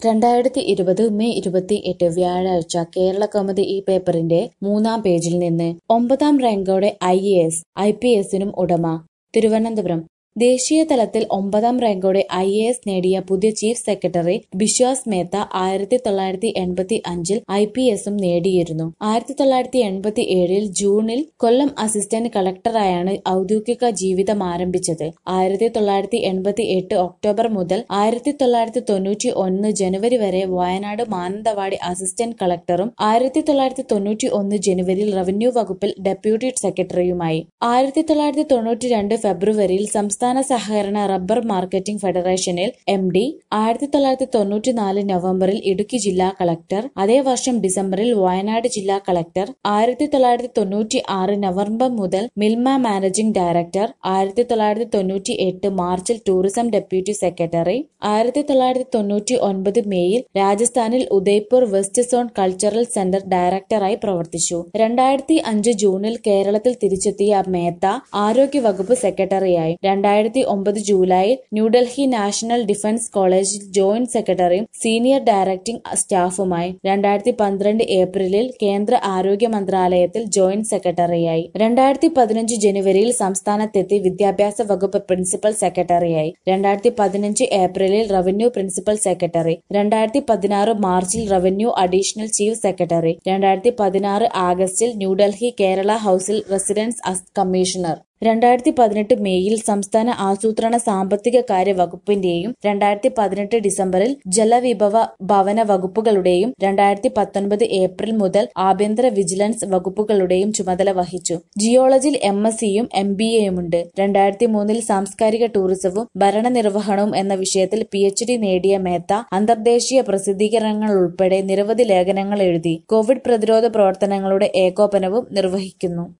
രണ്ടായിരത്തി ഇരുപത് മെയ് ഇരുപത്തി എട്ട് വ്യാഴാഴ്ച കേരള കൗമുദി ഈ പേപ്പറിന്റെ മൂന്നാം പേജിൽ നിന്ന് ഒമ്പതാം റാങ്കോടെ I A S I P എസിനും ഉടമ തിരുവനന്തപുരം ദേശീയ തലത്തിൽ ഒമ്പതാം റാങ്കോടെ ഐ എ എസ് നേടിയ പുതിയ ചീഫ് സെക്രട്ടറി ബിശ്വാസ് മേത്ത ആയിരത്തി തൊള്ളായിരത്തി എൺപത്തി അഞ്ചിൽ ഐ പി എസും നേടിയിരുന്നു ആയിരത്തി തൊള്ളായിരത്തി എൺപത്തി ഏഴിൽ ജൂണിൽ കൊല്ലം അസിസ്റ്റന്റ് കളക്ടറായാണ് ഔദ്യോഗിക ജീവിതം ആരംഭിച്ചത് ആയിരത്തി തൊള്ളായിരത്തി എൺപത്തി എട്ട് ഒക്ടോബർ മുതൽ ആയിരത്തി തൊള്ളായിരത്തി തൊണ്ണൂറ്റി ഒന്ന് ജനുവരി വരെ വയനാട് മാനന്തവാടി അസിസ്റ്റന്റ് കളക്ടറും ആയിരത്തി തൊള്ളായിരത്തി തൊണ്ണൂറ്റി ഒന്ന് ജനുവരിയിൽ റവന്യൂ വകുപ്പിൽ ഡെപ്യൂട്ടി സെക്രട്ടറിയുമായി ആയിരത്തി തൊള്ളായിരത്തി തൊണ്ണൂറ്റി രണ്ട് ഫെബ്രുവരിയിൽ സംസ്ഥാന സഹകരണ റബ്ബർ മാർക്കറ്റിംഗ് ഫെഡറേഷനിൽ എം ഡി ആയിരത്തി തൊള്ളായിരത്തി തൊണ്ണൂറ്റിനാല് നവംബറിൽ ഇടുക്കി ജില്ലാ കളക്ടർ അതേ വർഷം ഡിസംബറിൽ വയനാട് ജില്ലാ കളക്ടർ ആയിരത്തി തൊള്ളായിരത്തി തൊണ്ണൂറ്റി ആറ് നവംബർ മുതൽ മിൽമ മാനേജിംഗ് ഡയറക്ടർ ആയിരത്തി തൊള്ളായിരത്തി തൊണ്ണൂറ്റി എട്ട് മാർച്ചിൽ ടൂറിസം ഡെപ്യൂട്ടി സെക്രട്ടറി ആയിരത്തി തൊള്ളായിരത്തി തൊണ്ണൂറ്റി ഒൻപത് മേയിൽ രാജസ്ഥാനിൽ Udaipur west zone cultural centre ഡയറക്ടറായി പ്രവർത്തിച്ചു രണ്ടായിരത്തി അഞ്ച് ജൂണിൽ കേരളത്തിൽ തിരിച്ചെത്തിയ മേത്ത ആരോഗ്യ വകുപ്പ് സെക്രട്ടറിയായി രണ്ടായിരത്തി ഒമ്പത് ജൂലൈയിൽ ന്യൂഡൽഹി നാഷണൽ ഡിഫൻസ് കോളേജിൽ ജോയിന്റ് സെക്രട്ടറിയും സീനിയർ ഡയറക്ടിംഗ് സ്റ്റാഫുമായി രണ്ടായിരത്തി പന്ത്രണ്ട് ഏപ്രിലിൽ കേന്ദ്ര ആരോഗ്യ മന്ത്രാലയത്തിൽ ജോയിന്റ് സെക്രട്ടറിയായി രണ്ടായിരത്തി പതിനഞ്ച് ജനുവരിയിൽ സംസ്ഥാനത്തെത്തി വിദ്യാഭ്യാസ വകുപ്പ് പ്രിൻസിപ്പൽ സെക്രട്ടറിയായി രണ്ടായിരത്തി പതിനഞ്ച് ഏപ്രിലിൽ റവന്യൂ പ്രിൻസിപ്പൽ സെക്രട്ടറി രണ്ടായിരത്തി പതിനാറ് മാർച്ചിൽ റവന്യൂ അഡീഷണൽ ചീഫ് സെക്രട്ടറി രണ്ടായിരത്തി പതിനാറ് ആഗസ്റ്റിൽ ന്യൂഡൽഹി കേരള ഹൌസിൽ റെസിഡൻസ് കമ്മീഷണർ രണ്ടായിരത്തി പതിനെട്ട് മേയിൽ സംസ്ഥാന ആസൂത്രണ സാമ്പത്തിക കാര്യ വകുപ്പിന്റെയും രണ്ടായിരത്തി പതിനെട്ട് ഡിസംബറിൽ ജലവിഭവ ഭവന വകുപ്പുകളുടെയും രണ്ടായിരത്തി പത്തൊൻപത് ഏപ്രിൽ മുതൽ ആഭ്യന്തര വിജിലൻസ് വകുപ്പുകളുടെയും ചുമതല വഹിച്ചു ജിയോളജിയിൽ എം എസ് സിയും എം ബി എയുമുണ്ട് രണ്ടായിരത്തി മൂന്നിൽ സാംസ്കാരിക ടൂറിസവും ഭരണനിർവഹണവും എന്ന വിഷയത്തിൽ പി എച്ച് ഡി നേടിയ മേത്ത അന്തർദേശീയ പ്രസിദ്ധീകരണങ്ങൾ ഉൾപ്പെടെ നിരവധി ലേഖനങ്ങൾ എഴുതി കോവിഡ് പ്രതിരോധ പ്രവർത്തനങ്ങളുടെ ഏകോപനവും നിർവഹിക്കുന്നു